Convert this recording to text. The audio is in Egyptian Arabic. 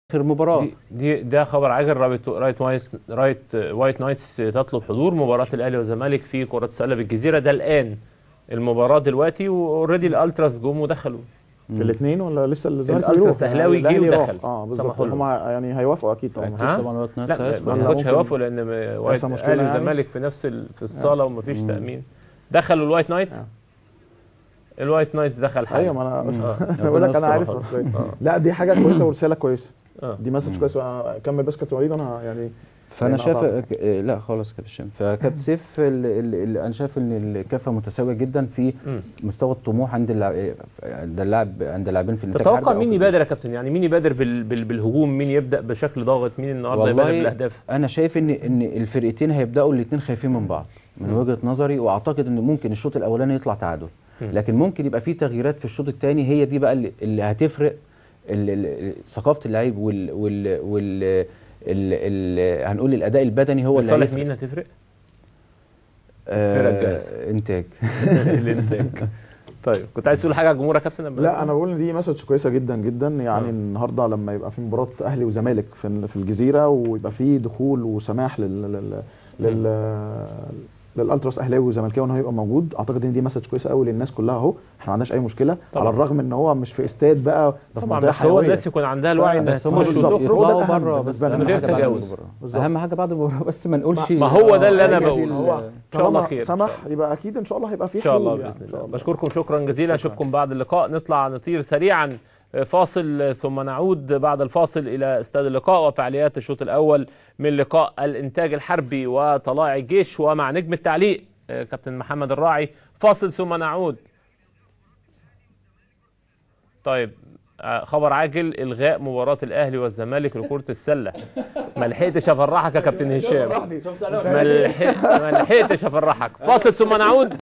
اخر مباراه دي, دي ده خبر عاجل رايت رايت وايت رايت وايت نايتس تطلب حضور مباراه الاهلي والزمالك في كره السله بالجزيره ده الان المباراه دلوقتي واوريدي الالتراس جم ودخلوا في الاثنين ولا لسه الزمالك الألتراس بيروح؟ أهلاوي الأهلي جه راح. ودخل. اه بالظبط سمحوا لهم. هم يعني هيوافقوا اكيد طبعا ها؟ طبعا وايت نايت لا ساعات ما ولا كنتش ممكن- هيوافقوا لان وايت يحصل مشكلة الاهلي يعني؟ والزمالك في نفس ال- في الصاله ومفيش تامين دخلوا الوايت نايت آه. الوايت نايتس دخل حاجه ايوه ما انا آه. أنا بقول لك انا عارف آه. اصل إيه. لا دي حاجه كويسه ورساله كويسه آه. دي مسج كويس أنا- كمل بس كابتن وليد انا يعني فانا يعني شايف قطعت. آه، لا خلاص كابتن هشام فكابتن سيف ال- ال- ال- انا شايف ان الكفه متساويه جدا في مم. مستوى الطموح عند اللاعب عند اللاعب عند اللاعبين في الانتاج تتوقع الحربي أو مين في يبادر يا كابتن يعني مين يبادر بال... بال... بالهجوم مين يبدا بشكل ضاغط مين النهارده يبادر والله بالاهداف انا شايف ان ان الفرقتين هيبداوا الاثنين خايفين من بعض من وجهه نظري واعتقد ان ممكن الشوط الاولاني يطلع تعادل لكن ممكن يبقى في تغييرات في الشوط الثاني هي دي بقى اللي, اللي هتفرق ال- ال- ثقافه اللعيب وال وال وال ال ال هنقول الاداء البدني هو اللي لصالح هيفرق. مين هتفرق آه الفرق الجاهزة. انتاج الانتاج طيب كنت عايز تقول حاجه على الجمهور يا كابتن قبل لا ما- انا بقول ان دي مسج كويسه جدا جدا يعني آه. النهارده لما يبقى في مباراه اهلي وزمالك في في الجزيره ويبقى في دخول وسماح لل لل لل للالتراس اهلاوي وزملكاوي ان هو يبقى موجود اعتقد ان دي مسج كويسه قوي للناس كلها اهو احنا ما عندناش اي مشكله طبعا. على الرغم ان هو مش في استاد بقى ده في طبعا منطقه بس هو حيويه الناس يكون عندها الوعي انها بس هم تخش بالظبط. وتخرج هو ده يطلعوا الأهم بره بالنسبة بس لنا. اهم من غير حاجه بعد تجاوز. المباراه بالظبط. اهم حاجه بعد المباراه بس ما نقولش ما هو ده اللي أنا هي دي بقوله. ال- هو إن شاء الله طالما خير. سمح يبقى اكيد ان شاء الله هيبقى في ان شاء الله حلول يعني. باذن إن شاء الله بشكركم شكرا جزيلا اشوفكم بعد اللقاء نطلع نطير سريعا فاصل ثم نعود بعد الفاصل الى استاد اللقاء وفعاليات الشوط الاول من لقاء الانتاج الحربي وطلائع الجيش ومع نجم التعليق آه، كابتن محمد الراعي فاصل ثم نعود طيب آه، خبر عاجل الغاء مباراه الاهلي والزمالك لكره السله ما لحقتش افرحك يا كابتن هشام ما لحق- ما لحقتش افرحك فاصل ثم نعود